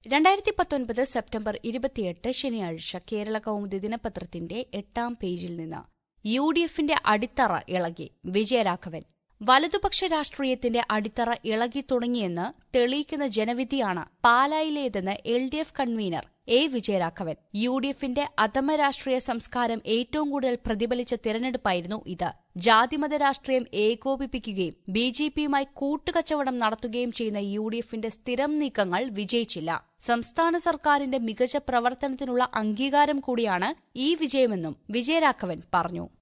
രണ്ടായിരത്തി പത്തൊൻപത് സെപ്റ്റംബർ ഇരുപത്തിയെട്ട് ശനിയാഴ്ച കേരള കൗമുദി ദിനപത്രത്തിന്റെ എട്ടാം പേജിൽ നിന്ന് യു ഡി എഫിന്റെ അടിത്തറ ഇളകി വിജയരാഘവൻ വലതുപക്ഷ രാഷ്ട്രീയത്തിന്റെ അടിത്തറ ഇളകി തുടങ്ങിയെന്ന് തെളിയിക്കുന്ന ജനവിധിയാണ് പാലായിലേതെന്ന് L D F convener A Vijayaraghavan U D എഫിന്റെ അധമ രാഷ്ട്രീയ സംസ്കാരം ഏറ്റവും കൂടുതൽ പ്രതിഫലിച്ച തിരഞ്ഞെടുപ്പായിരുന്നു ഇത് ജാതിമത രാഷ്ട്രീയം ഏകോപിപ്പിക്കുകയും ബി ജെ പിയുമായി കൂട്ടുകച്ചവടം നടത്തുകയും ചെയ്യുന്ന യു ഡി എഫിന്റെ സ്ഥിരം നീക്കങ്ങൾ വിജയിച്ചില്ല സംസ്ഥാന സർക്കാരിന്റെ മികച്ച പ്രവർത്തനത്തിനുള്ള അംഗീകാരം കൂടിയാണ് ഈ വിജയമെന്നും വിജയരാഘവൻ പറഞ്ഞു